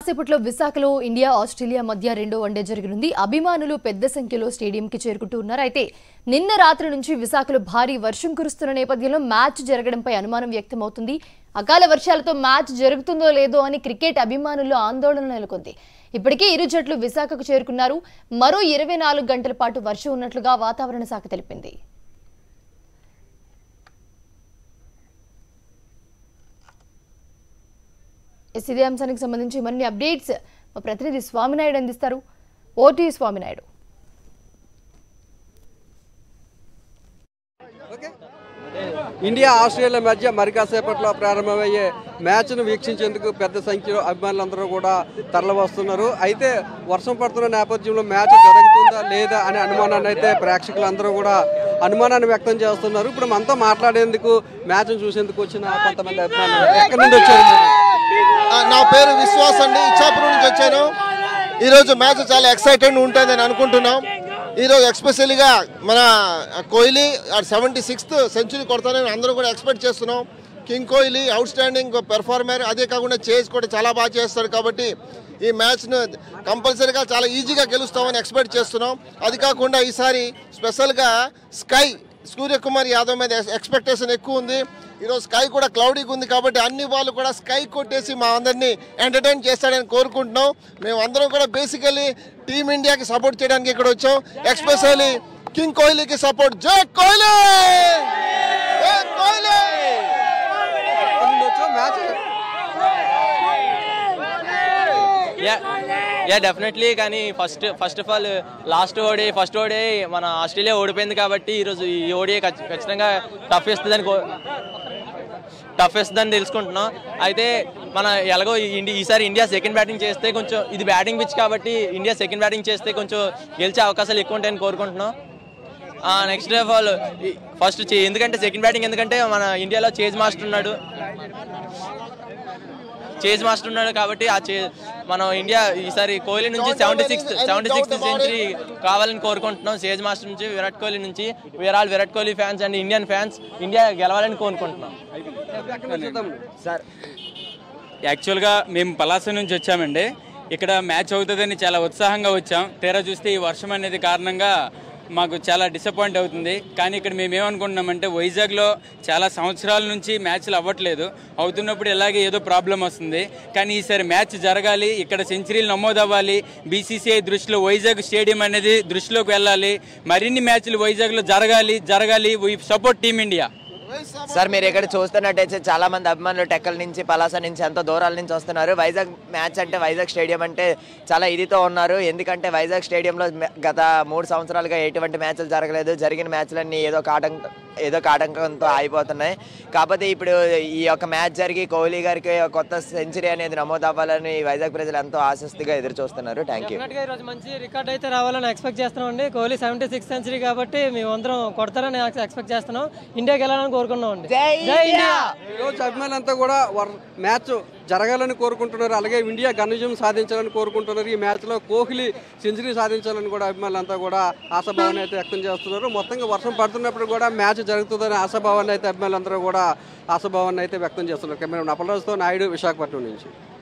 సేపట్లో విశాఖలో India Australia మధ్య రెండో వన్డే జరగనుంది అభిమానులు పెద్ద సంఖ్యలో స్టేడియంకి చేరుకుంటూ ఉన్నారు అయితే నిన్న రాత్రి నుంచి విశాఖలో భారీ వర్షం కురుస్తున్న నేపథ్యంలో మ్యాచ్ జరగడంపై అనుమానం వ్యక్తమవుతుంది అకాల వర్షాలతో మ్యాచ్ జరుగుతుందో లేదో అని క్రికెట్ అభిమానుల్లో ఆందోళన నెలకొంది ఇప్పటికే ఇరు జట్లు విశాఖకు చేరుకున్నారు మరో ఇరవై నాలుగు గంటల పాటు వర్షం ఉన్నట్లుగా వాతావరణ శాఖ తెలిపింది ఎస్ ఇదే అంశానికి సంబంధించి మరిన్ని అప్డేట్స్ మా ప్రతినిధి స్వామినాయుడు అందిస్తారు ఓటీ స్వామినాయుడు ఇండియా ఆస్ట్రేలియా మధ్య మరి కాసేపట్లో ప్రారంభమయ్యే మ్యాచ్ను వీక్షించేందుకు పెద్ద సంఖ్యలో అభిమానులందరూ కూడా తరలివస్తున్నారు అయితే వర్షం పడుతున్న నేపథ్యంలో మ్యాచ్ జరుగుతుందా లేదా అనే అనుమానాన్ని అయితే ప్రేక్షకులందరూ కూడా అనుమానాన్ని వ్యక్తం చేస్తున్నారు ఇప్పుడు మనతో మాట్లాడేందుకు మ్యాచ్ను చూసేందుకు వచ్చిన కొంతమంది అభిమానులు ఎక్కడి నుండి వచ్చారు మీరు? ఆ, నా పేరు విశ్వాస్ అండి ఇచ్చాపురం నుంచి వచ్చాను ఈరోజు మ్యాచ్ చాలా ఎక్సైటెడ్ ఉంటుందని అనుకుంటున్నాం ఈరోజు ఎక్స్పెషల్గా మన కోహ్లీ సెవెంటీ సిక్స్త్ సెంచరీ కొడతానని అందరూ కూడా ఎక్స్పెక్ట్ చేస్తున్నాం king Kohli outstanding performer అదే కాకుండా చేజ్ కూడా చాలా బాగా చేస్తాడు కాబట్టి ఈ మ్యాచ్ను కంపల్సరీగా చాలా ఈజీగా గెలుస్తామని ఎక్స్పెక్ట్ చేస్తున్నాం అది కాకుండా ఈసారి స్పెషల్గా స్కై సూర్యకుమార్ యాదవ్ మీద ఎక్స్పెక్టేషన్ ఎక్కువ ఉంది ఈరోజు స్కై కూడా క్లౌడీగా ఉంది కాబట్టి అన్ని వాళ్ళు కూడా స్కై కొట్టేసి మా అందరినీ ఎంటర్టైన్ చేస్తాడని కోరుకుంటున్నాం మేము అందరం కూడా బేసికలీ టీమిండియాకి సపోర్ట్ చేయడానికి ఇక్కడ వచ్చాం ఎక్స్పెషల్లీ కింగ్ కోహ్లీకి సపోర్ట్ జై కోహ్లీ జై కోహ్లీ ఎక్కడి నుండి వచ్చావు మ్యాచ్ యా యా డెఫినెట్లీ కానీ first first of all last ODI first ODI మన ఆస్ట్రేలియా ఓడిపోయింది కాబట్టి ఈరోజు ఈ ఓడియే ఖచ్చితంగా టఫ్ ఇస్తుందని టఫ్ ఇస్తుందని తెలుసుకుంటున్నాం అయితే మన ఎలాగో ఈ ఇండి ఈసారి ఇండియా సెకండ్ బ్యాటింగ్ చేస్తే కొంచెం ఇది బ్యాటింగ్ పిచ్ కాబట్టి ఇండియా సెకండ్ బ్యాటింగ్ చేస్తే కొంచెం గెలిచే అవకాశాలు ఎక్కువ ఉంటాయని కోరుకుంటున్నాం నెక్స్ట్ ఆఫ్ ఆల్ ఫస్ట్ ఎందుకంటే సెకండ్ బ్యాటింగ్ ఎందుకంటే మన ఇండియాలో చేజ్ మాస్టర్ ఉన్నాడు చేజ్ మాస్టర్ ఉన్నాడు కాబట్టి ఆ చే మనం ఇండియా ఈసారి కోహ్లీ నుంచి seventy sixth seventy sixth century కావాలని కోరుకుంటున్నాం చేజ్ మాస్టర్ నుంచి విరాట్ కోహ్లీ నుంచి we are all Virat Kohli fans and Indian fans India గెలవాలని కోరుకుంటున్నాం ఎక్కడి నుంచి వద్దాం? సార్ యాక్చువల్గా మేము పలాస నుంచి వచ్చామండి ఇక్కడ మ్యాచ్ అవుతుందని చాలా ఉత్సాహంగా వచ్చాం తీరా చూస్తే ఈ వర్షం అనేది కారణంగా మాకు చాలా డిసప్పాయింట్ అవుతుంది కానీ ఇక్కడ మేము ఏమనుకుంటున్నామంటే వైజాగ్లో చాలా సంవత్సరాల నుంచి మ్యాచ్లు అవ్వట్లేదు అవుతున్నప్పుడు ఇలాగే ఏదో ప్రాబ్లం వస్తుంది కానీ ఈసారి మ్యాచ్ జరగాలి ఇక్కడ సెంచరీలు నమోదు అవ్వాలి బీసీసీఐ దృష్టిలో వైజాగ్ స్టేడియం అనేది దృష్టిలోకి వెళ్ళాలి మరిన్ని మ్యాచ్లు వైజాగ్లో జరగాలి జరగాలి వీ సపోర్ట్ టీమిండియా సార్ మీరు ఇక్కడ చూస్తున్నట్టయితే చాలా మంది అభిమానులు టెక్కల నుంచి పలాస నుంచి ఎంతో దూరాల నుంచి వస్తున్నారు వైజాగ్ మ్యాచ్ అంటే వైజాగ్ స్టేడియం అంటే చాలా ఇదితో ఉన్నారు ఎందుకంటే వైజాగ్ స్టేడియంలో మ- గత మూడు సంవత్సరాలుగా ఎటువంటి మ్యాచ్లు జరగలేదు జరిగిన మ్యాచ్లన్నీ ఏదో ఒక ఆటంకం ఏదో ఒక ఆటంకంతో ఆగిపోతున్నాయి కాకపోతే ఇప్పుడు ఈ యొక్క మ్యాచ్ జరిగి కోహ్లీ గారికి కొత్త సెంచరీ అనేది నమోదు అవ్వాలని వైజాగ్ ప్రజలు ఎంతో ఆసక్తిగా ఎదురు చూస్తున్నారు థ్యాంక్ యూ డెఫినెట్గా ఈరోజు మంచి రికార్డ్ అయితే రావాలని ఎక్స్పెక్ట్ చేస్తున్నాం అండి కోహ్లీ సెవెంటీ సిక్స్ సెంచరీ కాబట్టి మేము అందరం కొడతారని ఎక్స్పెక్ట్ చేస్తున్నాం ఇండియాకి వెళ్ళాలని కోరుకున్నాం అండి జై ఇండియా ఈరోజు అభిమానులంతా కూడా వర్- మ్యాచ్ జరగాలని కోరుకుంటున్నారు అలాగే ఇండియా ఘన విజయం సాధించాలని కోరుకుంటున్నారు ఈ మ్యాచ్లో కోహ్లీ సెంచరీ సాధించాలని కూడా అభిమానులంతా కూడా ఆశాభావాన్ని అయితే వ్యక్తం చేస్తున్నారు మొత్తంగా వర్షం పడుతున్నప్పుడు కూడా మ్యాచ్ జరుగుతుందనే ఆశాభావాన్ని అయితే అభిమానులందరూ కూడా ఆశాభావాన్ని అయితే వ్యక్తం చేస్తున్నారు కెమెరా నపలరాజుతో నాయుడు విశాఖపట్నం నుంచి